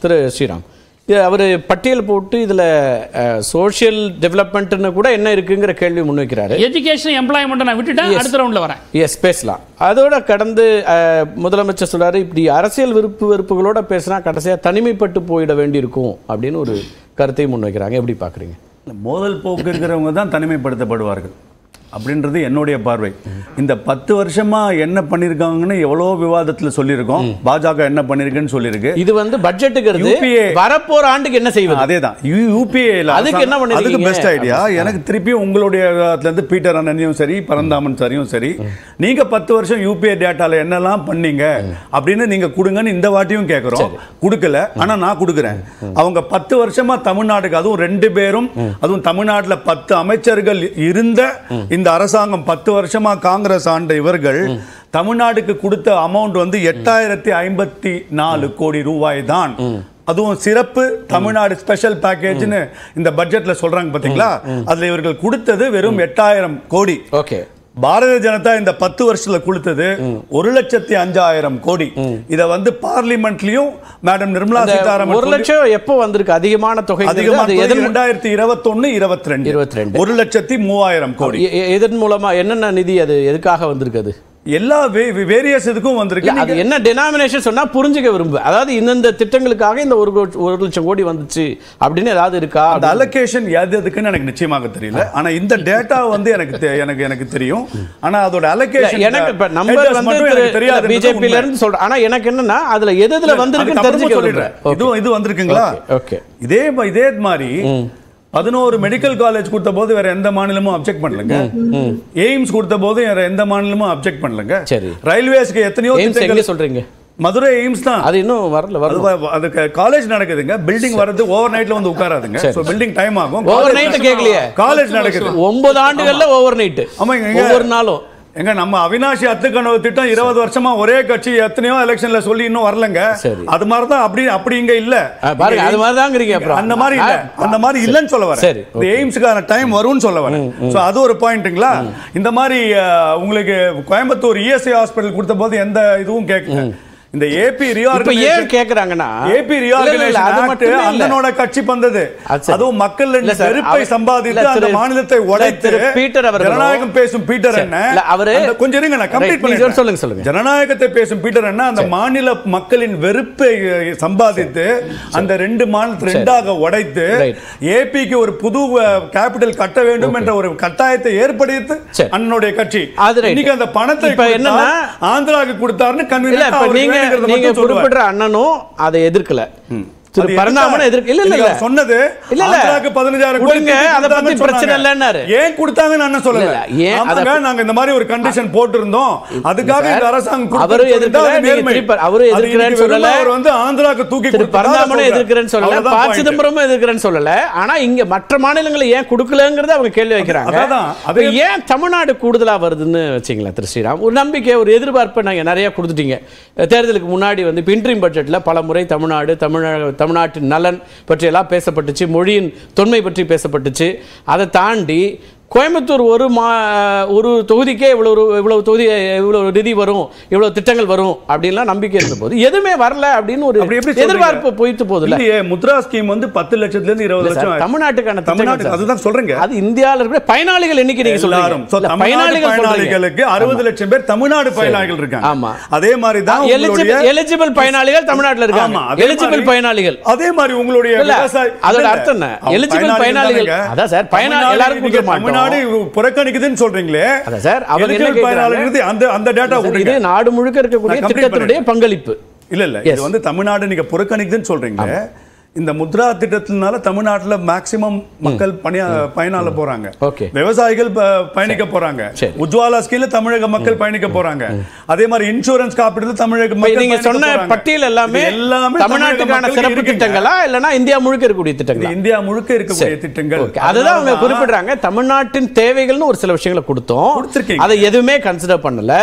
திரு ஸ்ரீராம் இது அவர் பட்டியல் போட்டு இதுல சோஷியல் டெவலப்மெண்ட்னு கூட என்ன இருக்குங்கிற கேள்வி முன்வைக்கிறாரு எஜுகேஷன் எம்ப்ளாய்மெண்ட் நான் விட்டுட்டேன் அடுத்த ரவுண்ட்ல வரேன் எஸ் பேசலாம் அதோட கடந்து அஹ், முதலமைச்சர் சொல்றாரு இப்படி அரசியல் விருப்பு வெறுப்புகளோட பேசினா கடைசியா தனிமைப்பட்டு போயிட வேண்டியிருக்கும் அப்படின்னு ஒரு கருத்தை முன்வைக்கிறாங்க எப்படி பாக்குறீங்க இந்த மோதல் போக்கு இருக்கிறவங்க தான் தனிமைப்படுத்தப்படுவார்கள் அப்படின்றது என்னுடைய பார்வை இந்த பத்து வருஷமா என்ன பண்ணியிருக்காங்கன்னு எவ்வளோ விவாதத்துல சொல்லியிருக்கோம் பாஜக என்ன பண்ணிருக்குன்னு சொல்லியிருக்கு இது வந்து பட்ஜெட்டுங்கிறது UPA வரப்போற ஆண்டுக்கு என்ன செய்வது அதேதான் யூபிஏல அதுக்கு என்ன பண்ணிருக்கீங்க? அதுக்கு பெஸ்ட் ஐடியா எனக்கு திருப்பி உங்களுடைய விவாதத்துல இருந்து பீட்டர் அண்ணனையும் சரி பரந்தாமன் சரியும் சரி நீங்க பத்து வருஷம் யூபிஏ டேட்டால என்னெல்லாம் பண்ணீங்க அப்படின்னு நீங்க கொடுங்கன்னு இந்த வாட்டியும் கேட்குறோம் கொடுக்கல ஆனா நான் கொடுக்குறேன் அவங்க பத்து வருஷமா தமிழ்நாட்டுக்கு அதுவும் ரெண்டு பேரும் அதுவும் தமிழ்நாட்டுல பத்து அமைச்சர்கள் இருந்த இந்த அரசாங்கம் பத்து வருஷமா காங்கிரஸ் ஆண்ட இவர்கள் தமிழ்நாட்டுக்கு கொடுத்த அமௌண்ட் வந்து எட்டாயிரத்தி ஐம்பத்தி நாலு கோடி ரூபாய் தான் அதுவும் சிறப்பு தமிழ்நாடு ஸ்பெஷல் பேக்கேஜ்னு இந்த பட்ஜெட்ல சொல்றாங்க பாத்தீங்களா அதுல இவர்கள் கொடுத்தது வெறும் எட்டாயிரம் கோடி ஓகே பாரதிய ஜனதா இந்த பத்து வருஷத்துல கொடுத்தது ஒரு லட்சத்தி அஞ்சாயிரம் கோடி இத வந்து பார்லிமெண்ட்லயும் மேடம் நிர்மலா சீதாராமன் ஒரு லட்சம் எப்போ வந்திருக்கு அதிகமான தொகை அதிகமா அது எதன் மூ- இரண்டாயிரத்தி இருபத்தொன்னு இருபத்தி ரெண்டு 22. ஒரு லட்சத்தி மூவாயிரம் கோடி எ- எ- எதன் மூலமா என்னென்ன நிதி அது எதுக்காக வந்திருக்கு அது எல்லா வேரியஸ் இதுக்கும் இல்ல, வந்திருக்கு அது என்ன டெனாமினேஷன் சொன்னா புரிஞ்சுக்க விரும்பு அதாவது இந்தந்த திட்டங்களுக்காக இந்த ஒரு கோடி- ஒரு லட்சம் கோடி வந்துச்சு அப்படின்னு ஏதாவது இருக்கா அந்த அலோகேஷன் எது எதுக்குன்னு எனக்கு நிச்சயமாக தெரியல ஆனா இந்த டேட்டா வந்து எனக்கு தெ- எனக்கு எனக்கு தெரியும் ஆனா அதோட இல்ல, அலோகேஷன் எனக்கு இப்ப நம்பர் வந்து தெரியாது பிஜேபில இருந்து சொல்றேன் ஆனா எனக்கு என்னன்னா அதுல எது எதுல வந்திருக்குன்னு தெரிஞ்சுக்க விரும்புறேன் இதுவும் இது வந்திருக்குங்களா ஓகே இதே ம- இதே மாதிரி பதினோரு மெடிக்கல் காலேஜ் கொடுத்த போது வேற எந்த மாநிலமும் அப்செக்ட் பண்ணலங்க எய்ம்ஸ் கொடுத்த போது வேற எந்த மாநிலமும் அப்செக்ட் பண்ணலங்க சரி. ரயில்வேஸ்க்கு எத்தனையோ எய்ம்ஸ் எங்க திட்டங்கள் சொல்றீங்க மதுரை எய்ம்ஸ் தான் அது இன்னும் வரல அது வரல வ- அது காலேஜ் நடக்குதுங்க பில்டிங் வர்றது ஓவர் நைட்ல வந்து உட்காராதுங்க சரி. சோ பில்டிங் டைம் ஆகும் ஓவர் நைட் கேட்கலையே காலேஜ் நடக்குது ஒன்பது ஆண்டுகள்ல ஓவர் நைட் ஆமாங்க, எங்க- ஒவ்வொரு நாளும் எங்க நம்ம அவினாஷி அத்துக்கனவு திட்டம் இருபது வருஷமா ஒரே கட்சி எத்தனையோ எலெக்ஷன்ல சொல்லி இன்னும் வரலங்க சரி. அது மாதிரி தான் அப்படி அப்படி இங்க இல்ல ஆ, பாருங்க, அது மாதிரி தாங்கிறீங்க அப்புறம். அந்த மாதிரி இல்ல ஆ, அந்த மாதிரி இல்லன்னு சொல்ல வரேன் சரி, இந்த எய்ம்ஸ்க்கான டைம் வரும்னு சொல்ல வரேன் சோ அது ஒரு பாயிண்ட்டுங்களா இந்த மாதிரி அஹ், உங்களுக்கு கோயம்புத்தூர் இஎஸ்ஐ ஹாஸ்பிடல் கொடுத்த போது எந்த இதுவும் கேட்கல இந்த ஏபி இப்ப ரீஆர்கனைசேஷன் ஏன் கேக்குறாங்கன்னா ஏபி இல்ல, இல்ல, இல்ல, ரீஆர்கனைசேஷன் அது ஆக்ட் மட்டுமே இல்ல. அண்ணனோட கட்சி பந்தது அது சரி. அதுவும் மக்கள் இல்ல சார், வெறுப்பை அவர்- சம்பாதித்து இல்ல அந்த திரு- மாநிலத்தை இல்ல உடைத்து திரு பீட்டர் அவர்களோ- ஜனநாயகம் பேசும் பீட்டர் சரி. என்ன இல்ல, அவரு- அந்த- கொஞ்சம் இருங்க நான் Right, கம்ப்ளீட் நீங்க பண்ணிடுறேன். சொல்லுங்க, சொல்லுங்க. ஜனநாயகத்தை பேசும் பீட்டர் என்ன அந்த மாநில மக்களின் வெறுப்பை அஹ், சம்பாதித்து அந்த ரெண்டு மாநிலத்தை ரெண்டாக உடைத்து Right. ஏபிக்கு ஒரு புது கேபிட்டல் கட்ட வேண்டும் என்ற ஒரு கட்டாயத்தை ஏற்படுத்தி சரி. அண்ணனுடைய கட்சி அது right. இன்னைக்கு அந்த பணத்தை இப்ப கொடுத்தா, என்னன்னா- ஆந்திராவுக்கு கொடுத்தாருன்னு இல்ல convenient ஆ இப்ப அவருக்கு நீங்க வேணுங்கிறத நீங்க மட்டும் சொல்லுவார். குறிப்பிடுற அண்ணனும் அதை எதிர்க்கல திரு அது பரந்தாமன் எதுக்கா? எதிர்க்க இல்ல இல்ல நீங்க இல்ல சொன்னது இல்ல, இல்ல. ஆந்திராக்கு 15000 கோடி கொடுங்க, திருப்பி அதை பத்தி கொடுத்தாங்கன்னு பிரச்சனை சொன்னாங்க. இல்லைன்னாரு. ஏன் கொடுத்தாங்கன்னு அண்ணன் சொல்லல இல்ல, இல்ல. ஏன் ஆமாங்க, அதை- நாங்க இந்த மாதிரி ஒரு கண்டிஷன் போட்டிருந்தோம் அதுக்காக இந்த அரசாங்கம் கொடுத்தது அவரும் சொல்லிட்டு எதிர்க்கல, அது நீங்க நேர்மை. திருப்பி- அவரும் அது எதிர்க்கிறேன்னு இன்னைக்கு வெறும் சொல்லல. அவர் வந்து ஆந்திராக்கு தூக்கி திரு கொடுத்ததா பரந்தாமனும் சொல்றாரு. எதிர்க்கிறேன்னு சொல்லல அவ்வளவுதான் ப point. சிதம்பரமும் எதிர்க்கிறேன்னு சொல்லல ஆனா இங்க மற்ற மாநிலங்களை ஏன் கொடுக்கலங்கிறத அவங்க கேள்வி வைக்கிறாங்க அதான், அப்ப அது- ஏன் தமிழ்நாடு கூடுதலா வருதுன்னு வச்சுங்களேன் திரு ஸ்ரீராம் ஒரு நம்பிக்கை ஒரு எதிர்பார்ப்பை நாங்க நிறைய கொடுத்துட்டீங்க தேர்தலுக்கு முன்னாடி வந்து இப்போ இன்ட்ரீம் பட்ஜெட்ல பல முறை தமிழ்நாடு தமிழக தமிழ்நாட்டின் நலன் பற்றியெல்லாம் பேசப்பட்டுச்சு மொழியின் தொன்மை பற்றி பேசப்பட்டுச்சு அதை தாண்டி கோயம்புத்தூர் ஒரு மா ஒரு தொகுதிக்கே இவ்வளவு ஒரு- இவ்வளவு தொகுதி இவ்வளவு நிதி வரும் இவ்வளவு திட்டங்கள் வரும் அப்படின்லாம் நம்பிக்கை இருந்த போது எதுவுமே வரல அப்படின்னு ஒரு அப்படி எப்படி சொல்றீங்க? எதிர்பார்ப்பு பொய்த்து போகுதுல்ல இல்லையே முத்ரா ஸ்கீம் வந்து பத்து லட்சத்துல இருந்து இருபது இல்ல சார், லட்சம் தமிழ்நாட்டுக்கான திட்டங்கள் தமிழ்நாட்டுக்கு சார். அதுதான் சொல்றேங்க அது இந்தியாவில் இருக்கிற பயனாளிகள் எண்ணிக்கை நீங்க சொல்றீங்க எல்லாரும் So, இல்ல, தமிழ்நாடு பயனாளிகள் சொல்றீங்க பயனாளிகளுக்கு அறுபது லட்சம் பேர் தமிழ்நாடு பயனாளிகள் இருக்காங்க ஆமா. அதே மாதிரி தான் உங்களுடைய எலிஜிபிள் பயனாளிகள் தமிழ்நாட்டில் இருக்காங்க ஆமா, அதே எலிஜிபிள் மாதிரி- பயனாளிகள் அதே மாதிரி உங்களுடைய இல்ல, விவசாய- அதோட இல்ல, அர்த்தம் என்ன? அவங்க eligible பயனாளிகள். தானேங்க. அதான் சார், பயனா- தமிழ்நாடு எல்லாருக்கும் நீங்க கொடுக்க மாட்டோம். தமிழ்நாடு புறக்கணிக்குதுன்னு சொல்றீங்களே அதான் சார், அவங்க என்ன eligible கேக்குறாங்க? பயனாளிகளுக்கு அந்த அந்த டேட்டா இது விட்டுருங்க நாடு முழுக்க இருக்கக்கூடிய நான் complete திட்டத்தினுடைய பங்களிப்பு இல்ல இல்ல Yes. இது வந்து தமிழ்நாடு நீங்க புறக்கணிக்குதுன்னு சொல்றீங்க இந்த முத்ரா திட்டத்தினால தமிழ்நாட்டுல மேக்சிமம் மக்கள் பணியா பயனால போறாங்க Okay. விவசாயிகள் ப- பயணிக்க போறாங்க சரி. உஜ்வாலா ஸ்கீம்ல தமிழக மக்கள் பயணிக்க போறாங்க அதே மாதிரி இன்சூரன்ஸ் காப்பீடுல தமிழக இப்ப மக்கள் நீங்க பயணிக்க சொன்ன போறாங்க. பட்டியல் எல்லாமே இது எல்லாமே தமிழ்நாட்டுக்கான தமிழக சிறப்பு மக்களுக்கு இருக்குங்க. திட்டங்களா இல்லனா இந்தியா முழுக்க இருக்கக்கூடிய இது திட்டங்களா இந்தியா முழுக்க இருக்கக்கூடிய திட்டங்கள் ஓகே அதுதான் அவங்க அதனால குறிப்பிடுறாங்க தமிழ்நாட்டின் தேவைகள்னு ஒரு சில விஷயங்களை கொடுத்தோம் கொடுத்திருக்கீங்க. அதை எதுவுமே கன்சிடர் பண்ணல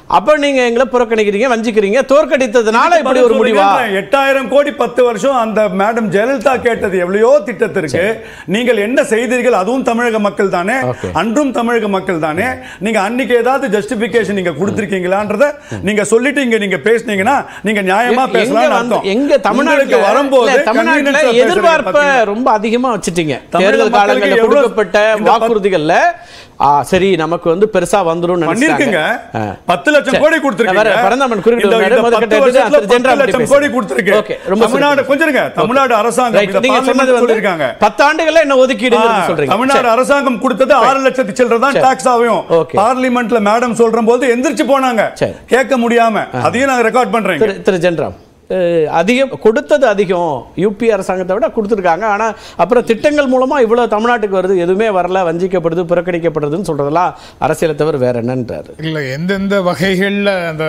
அப்ப நீங்க எங்களை புறக்கணிக்கிறீங்க வஞ்சிக்கிறீங்க தோற்கடித்ததுனால இப்படி ஒரு முடிவா எட்டாயிரம் கோடி பத்து வருஷம் அந்த மேடம் ஜெயலலிதா கேட்டது எவ்வளையோ திட்டத்திற்கு நீங்கள் என்ன செய்தீர்கள் அதுவும் தமிழக மக்கள் தானே Okay. அன்றும் தமிழக மக்கள் தானே நீங்க அன்னைக்கு ஏதாவது ஜஸ்டிபிகேஷன் நீங்க கொடுத்திருக்கீங்களான்றத நீங்க சொல்லிட்டு இங்க நீங்க பேசுனீங்கன்னா நீங்க நியாயமா எங்க பேசலாம் வந்து- எங்க தமிழ்நாட்டுல வரும்போது இல்ல, தமிழ்நாட்டுல convenience-ஆ பேசுறீங்க எதிர்பார்ப்ப பாத்தீங்களா? ரொம்ப அதிகமா வச்சுட்டீங்க தமிழக தேர்தல் மக்களுக்கு காலங்களில் எவ்வளவு- கொடுக்கப்பட்ட இந்த பத்து- வாக்குறுதிகள்ல ஆ, சரி நமக்கு வந்து பெருசா வந்துரும் பண்ணிருக்குங்க பத்து லட்சம் சரி. கோடி வேற கொடுத்திருக்கீங்க பரந்தாமன் குறிப்பிட்டு இந்த- வந்தாரு. இந்த முதல் பத்து கட்ட வருஷத்துல எடுத்து திரு ஜெனரல் பத்து லட்சம் பத்தி கோடி பேசுங்க. கொடுத்திருக்கு Okay, ரொம்ப தமிழ்நாடு சிறப்பு. கொஞ்சம் இருங்க தமிழ்நாடு அரசாங்கம் Right, இதை நீங்க சொன்னது parliament வந்து சொல்லியிருக்காங்க பத்தாண்டுகள்ல என்ன ஒதுக்கீடு ஆ, சொல்றீங்க தமிழ்நாடு சரி. அரசாங்கம் கொடுத்தது ஆறு லட்சத்து சில்லற தான் சரி. டாக்ஸ் ஆகும் Okay. பார்லிமெண்ட்ல மேடம் சொல்ற போது எந்திரிச்சு போனாங்க சரி. கேட்க முடியாம அதையும் நாங்க ரெக்கார்ட் பண்றேங்க திரு திரு ஜென்ராம் அஹ், அதிகம் கொடுத்தது அதிகம் யூபி அரசாங்கத்தை விட கொடுத்துருக்காங்க ஆனா அப்புறம் திட்டங்கள் மூலமா இவ்வளவு தமிழ்நாட்டுக்கு வருது எதுவுமே வரல வஞ்சிக்கப்படுது புறக்கணிக்கப்படுதுன்னு சொல்றதெல்லாம் அரசியலை தவிர வேற என்னன்றாரு இல்லை எந்தெந்த வகைகளில் அந்த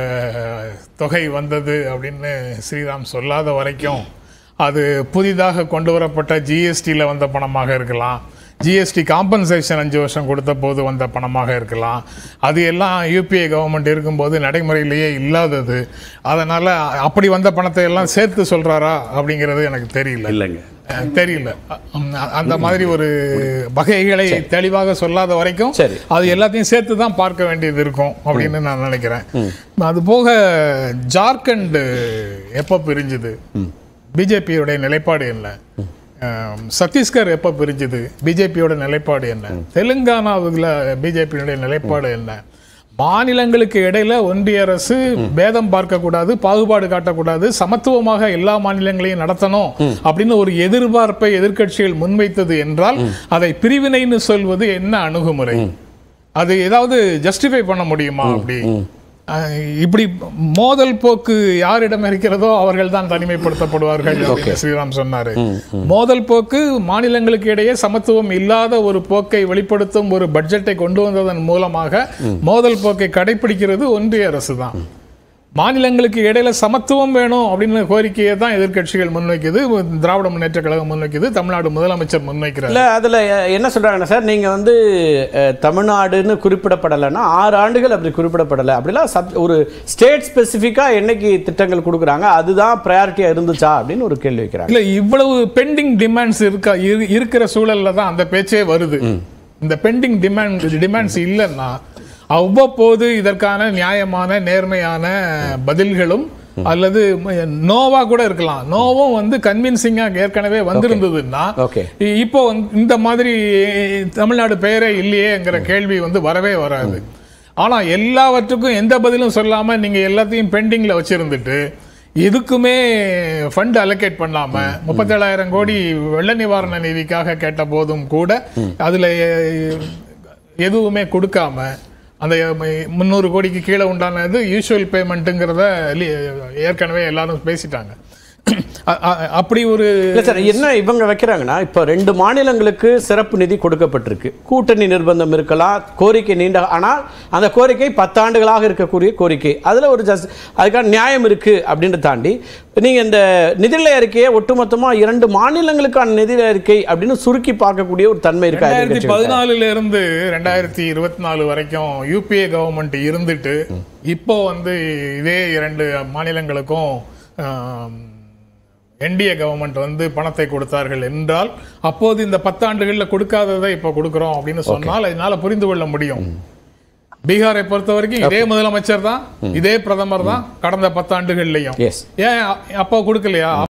தொகை வந்தது அப்படின்னு ஸ்ரீராம் சொல்லாத வரைக்கும் அது புதிதாக கொண்டு வரப்பட்ட ஜிஎஸ்டியில் வந்த பணமாக இருக்கலாம் ஜிஎஸ்டி காம்பன்சேஷன் அஞ்சு வருஷம் கொடுத்த போது வந்த பணமாக இருக்கலாம் அது எல்லாம் யூபிஏ கவர்மெண்ட் இருக்கும்போது நடைமுறையிலேயே இல்லாதது அதனால் அப்படி வந்த பணத்தை எல்லாம் சேர்த்து சொல்கிறாரா அப்படிங்கிறது எனக்கு தெரியல இல்லைங்க அஹ், தெரியல அ- அந்த மாதிரி ஒரு வகைகளை தெளிவாக சொல்லாத வரைக்கும் சரி. அது எல்லாத்தையும் சேர்த்து தான் பார்க்க வேண்டியது இருக்கும் அப்படின்னு நான் நினைக்கிறேன் அது போக ஜார்க்கண்ட் எப்போ பிரிஞ்சுது பிஜேபியோடைய நிலைப்பாடு என்ன அஹ், சத்தீஸ்கர் எப்போ பிரிஞ்சுது பிஜேபியோட நிலைப்பாடு என்ன தெலுங்கானாவில் பிஜேபியோட நிலைப்பாடு என்ன மாநிலங்களுக்கு இடையில ஒன்றிய அரசு பேதம் பார்க்கக்கூடாது பாகுபாடு காட்டக்கூடாது சமத்துவமாக எல்லா மாநிலங்களையும் நடத்தணும் அப்படின்னு ஒரு எதிர்பார்ப்பை எதிர்க்கட்சிகள் முன்வைத்தது என்றால் அதை பிரிவினைன்னு சொல்வது என்ன அணுகுமுறை அது ஏதாவது ஜஸ்டிஃபை பண்ண முடியுமா அப்படி அஹ், இப்படி மோதல் போக்கு யாரிடம் இருக்கிறதோ அவர்கள் தான் தனிமைப்படுத்தப்படுவார்கள் அப்படின்னு ஸ்ரீராம் சொன்னாரு மோதல் போக்கு மாநிலங்களுக்கு இடையே சமத்துவம் இல்லாத ஒரு போக்கை வெளிப்படுத்தும் ஒரு பட்ஜெட்டை கொண்டு வந்ததன் மூலமாக மோதல் போக்கை கடைபிடிக்கிறது ஒன்றிய அரசு தான் மாநிலங்களுக்கு இடையில சமத்துவம் வேணும் அப்படின்னு கோரிக்கையை தான் எதிர்க்கட்சிகள் முன்வைக்குது திராவிட முன்னேற்ற கழகம் முன்வைக்குது தமிழ்நாடு முதலமைச்சர் முன்வைக்கிறார் இல்ல அதுல அஹ், என்ன சொல்றாங்கன்னா சார் நீங்க வந்து அஹ், தமிழ்நாடுன்னு குறிப்பிடப்படலைன்னா ஆறு ஆண்டுகள் அப்படி குறிப்பிடப்படலை அப்படிலாம் சப் ஒரு ஸ்டேட் ஸ்பெசிஃபிக்கா என்னைக்கு திட்டங்கள் கொடுக்குறாங்க அதுதான் ப்ரையாரிட்டியா இருந்துச்சா அப்படின்னு ஒரு கேள்வி வைக்கிறாங்க இல்ல இவ்வளவு பெண்டிங் டிமாண்ட்ஸ் இருக்கா இரு- இருக்கிற சூழல்ல தான் அந்த பேச்சே வருது இந்த பெண்டிங் டிமாண்ட் டிமாண்ட்ஸ் இல்லைன்னா அவ்வப்போது இதற்கான நியாயமான நேர்மையான பதில்களும் அல்லது நோவா கூட இருக்கலாம் நோவும் வந்து கன்வின்சிங்கா ஏற்கனவே வந்திருந்ததுன்னா Okay. இ- இப்போ வந்து இந்த மாதிரி தமிழ்நாடு பெயரே இல்லையேங்கிற கேள்வி வந்து வரவே வராது ஆனா எல்லாவற்றுக்கும் எந்த பதிலும் சொல்லாம நீங்க எல்லாத்தையும் பெண்டிங்ல வச்சிருந்துட்டு எதுக்குமே ஃபண்ட் அலோகேட் பண்ணாம முப்பத்தேழாயிரம் கோடி வெள்ள நிவாரண நிதிக்காக கேட்ட போதும் கூட அதுல எ- எதுவுமே கொடுக்காம அந்த முந்நூறு கோடிக்கு கீழே உண்டானது யூஷுவல் பேமெண்ட்டுங்கிறத ஏற்கனவே எல்லாரும் பேசிட்டாங்க அ- அ- அப்படி ஒரு இல்ல சார் என்ன இவங்க வைக்கிறாங்கன்னா இப்போ ரெண்டு மாநிலங்களுக்கு சிறப்பு நிதி கொடுக்கப்பட்டிருக்கு கூட்டணி நிர்பந்தம் இருக்கலாம் கோரிக்கை நீண்ட ஆனால் அந்த கோரிக்கை பத்தாண்டுகளாக இருக்கக்கூடிய கோரிக்கை அதுல ஒரு ஜஸ்ட் அதுக்கான நியாயம் இருக்கு அப்படின்றத தாண்டி நீங்க இந்த நிதிநிலை அறிக்கையை ஒட்டுமொத்தமா இரண்டு மாநிலங்களுக்கான நிதிநிலை அறிக்கை அப்படின்னு சுருக்கி பார்க்கக்கூடிய ஒரு தன்மை இருக்கா ரெண்டாயிரத்தி எதிர்க்கட்சிகளுக்கு? பதினாலுல இருந்து ரெண்டாயிரத்தி இருபத்தி நாலு வரைக்கும் யூபிஏ கவர்மெண்ட் இருந்துட்டு இப்போ வந்து இதே இரண்டு மாநிலங்களுக்கும் என்டிஏ கவர்மெண்ட் வந்து பணத்தை கொடுத்தார்கள் என்றால் அப்போது இந்த பத்தாண்டுகள்ல கொடுக்காததை இப்போ கொடுக்கிறோம் அப்படின்னு சொன்னால் அதனால புரிந்து கொள்ள முடியும் பீகாரை பொறுத்த வரைக்கும் இதே முதலமைச்சர் தான் இதே பிரதமர் தான் கடந்த பத்தாண்டுகள்லையும் Yes. ஏன் அப்போ கொடுக்கலையா